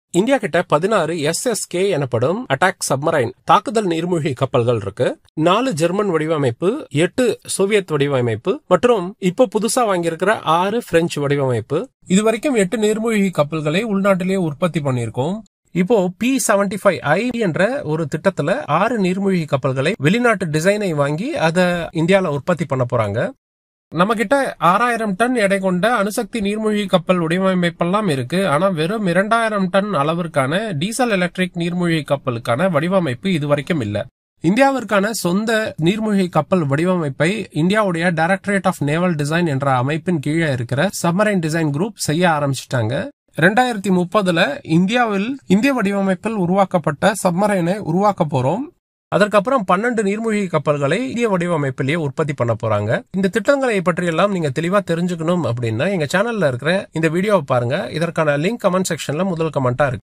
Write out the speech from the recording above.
India கிட்ட பதினாறு SSK எனப்படும் அட்டாக் சப்மரைன் தாக்குதல் நீர்மூழ்கி கப்பல்கள் இருக்கு நாலு ஜெர்மன் வடிவமைப்பு எட்டு சோவியத் வடிவமைப்பு மற்றும் இப்போ புதுசா வாங்கியிருக்கிற ஆறு பிரெஞ்சு வடிவமைப்பு இது வரைக்கும் எட்டு நீர்மூழ்கி கப்பல்களை உள்நாட்டிலேயே உற்பத்தி பண்ணியிருக்கோம் இப்போ பி செவன்டி ஃபைவ் ஐ என்ற ஒரு திட்டத்துல ஆறு நீர்மூழ்கி கப்பல்களை வெளிநாட்டு டிசைனை வாங்கி அதை இந்தியால உற்பத்தி பண்ண போறாங்க நம்ம கிட்ட ஆறாயிரம் டன் எடை கொண்ட அணுசக்தி நீர்மூழ்கி கப்பல் வடிவமைப்பெல்லாம் இருக்கு ஆனா வெறும் இரண்டாயிரம் டன் அளவிற்கான டீசல் எலக்ட்ரிக் நீர்மூழ்கி கப்பலுக்கான வடிவமைப்பு இதுவரைக்கும் இல்ல இந்தியாவிற்கான சொந்த நீர்மூழ்கி கப்பல் வடிவமைப்பை இந்தியாவுடைய டைரக்டரேட் ஆஃப் நேவல் டிசைன் என்ற அமைப்பின் கீழே இருக்கிற சப்மரைன் டிசைன் குரூப் செய்ய ஆரம்பிச்சிட்டாங்க ரெண்டாயிரத்தி முப்பதுல இந்தியாவில் இந்திய வடிவமைப்பில் உருவாக்கப்பட்ட சப்மரைனை உருவாக்க போறோம் அதற்கப்புறம் பன்னெண்டு நீர்மூழ்கி கப்பல்களை இந்திய வடிவமைப்பிலேயே உற்பத்தி பண்ண போறாங்க இந்த திட்டங்களை பற்றி எல்லாம் நீங்க தெளிவா தெரிஞ்சுக்கணும் அப்படின்னா எங்க சேனல்ல இருக்கிற இந்த வீடியோவை பாருங்க இதற்கான லிங்க் கமெண்ட் செக்ஷன்ல முதல் கமெண்டா இருக்கு